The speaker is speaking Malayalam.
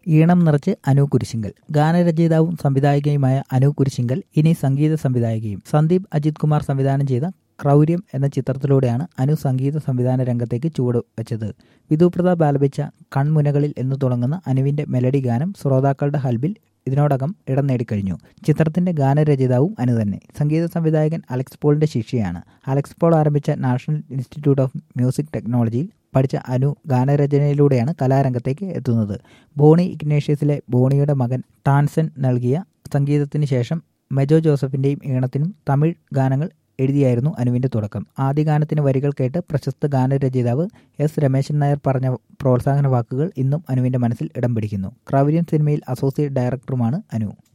ഈണം നിറച്ച് അനു കുരിശിങ്കൽ ഗാനരചയിതാവും സംവിധായികയുമായ അനു കുരിശിങ്കൽ ഇനി സംഗീത സംവിധായികയും സന്ദീപ് അജിത് കുമാർ സംവിധാനം ചെയ്ത ക്രൗര്യം എന്ന ചിത്രത്തിലൂടെയാണ് അനു സംഗീത സംവിധാന രംഗത്തേക്ക് ചുവട് വെച്ചത് വിധു പ്രതാപ് ആലപിച്ച കൺമുനകളിൽ എന്ന് തുടങ്ങുന്ന അനുവിന്റെ മെലഡി ഗാനം ശ്രോതാക്കളുടെ ഹൽബിൽ ഇതിനോടകം ഇടം നേടിക്കഴിഞ്ഞു ചിത്രത്തിന്റെ ഗാനരചയിതാവും അനു തന്നെ സംഗീത സംവിധായകൻ അലക്സ് പോളിന്റെ ശിഷ്യയാണ് അലക്സ് പോൾ ആരംഭിച്ച നാഷണൽ ഇൻസ്റ്റിറ്റ്യൂട്ട് ഓഫ് മ്യൂസിക് ടെക്നോളജിയിൽ പഠിച്ച അനു ഗാനരചനയിലൂടെയാണ് കലാരംഗത്തേക്ക് എത്തുന്നത് ബോണി ഇഗ്നേഷ്യസിലെ ബോണിയുടെ മകൻ ടാൻസൻ നൽകിയ സംഗീതത്തിന് ശേഷം മെജോ ജോസഫിന്റെയും ഈണത്തിനും തമിഴ് ഗാനങ്ങൾ എഴുതിയായിരുന്നു അനുവിന്റെ തുടക്കം ആദ്യ ഗാനത്തിന് വരികൾ കേട്ട് പ്രശസ്ത ഗാനരചയിതാവ് എസ് രമേശൻ നായർ പറഞ്ഞ പ്രോത്സാഹന വാക്കുകൾ ഇന്നും അനുവിന്റെ മനസ്സിൽ ഇടം പിടിക്കുന്നു ക്രൗര്യം സിനിമയിൽ അസോസിയേറ്റ് ഡയറക്ടറുമാണ് അനു